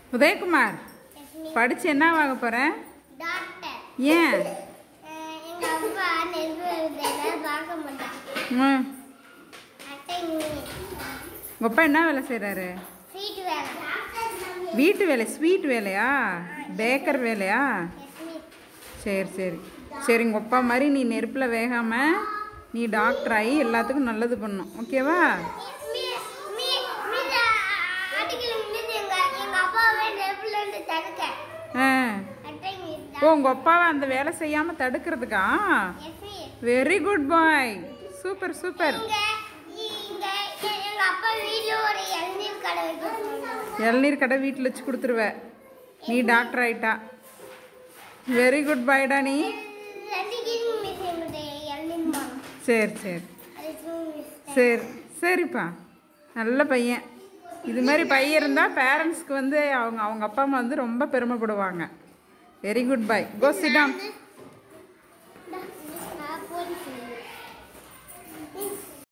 உதயகுமார் படிச்சு என்ன வாங்க போற டாக்டர் ஏன் அஹ் எங்க அப்பா நெருப்பு எழுதுறத பார்க்க மாட்டான் ம். அட்டை உங்க அப்பா என்ன வேலை செய்றாரு சீட்டு வேலை வீட்டு வேலை ஸ்வீட் வேலையா பேக்கர் வேலையா எஸ்மி சரி சரி சரி உங்கள் அப்பா மாதிரி நீ நெருப்பில் வேகாம நீ டாக்டர் ஆகி எல்லாத்துக்கும் நல்லது பண்ணும் ஓகேவா மீ மீ மீத ஆட்டுக்கிழ மீது எங்க எங்க அப்பாவை நெருப்புல இருந்து தடுக்க ஆ அட்டை ஓ உங்கள் அப்பாவை அந்த வேலை செய்யாமல் தடுக்கிறதுக்கா எஸ்மி very good boy super super இங்க இங்க எ- எங்க அப்பா வீட்ல ஒரு இளநீர் கடை வைக்க சொன்னாங்க இளநீர் கடை வீட்டில் வச்சு கொடுத்துருவ நீ டாக்டர் ஆயிட்டா வெரி குட் பாய்டா நீ ரெண்டுக்கு மிஸ் என்னுடைய இளநீர் மரம் சரி சரி அதுக்கு மிஸ் சரி சரிப்பா நல்ல பையன் இது மாதிரி பையன் இருந்தால் பேரண்ட்ஸ்க்கு வந்து அவங்க அவங்க அப்பா அம்மா வந்து ரொம்ப பெருமைப்படுவாங்க வெரி குட் பை கோ சிடாம்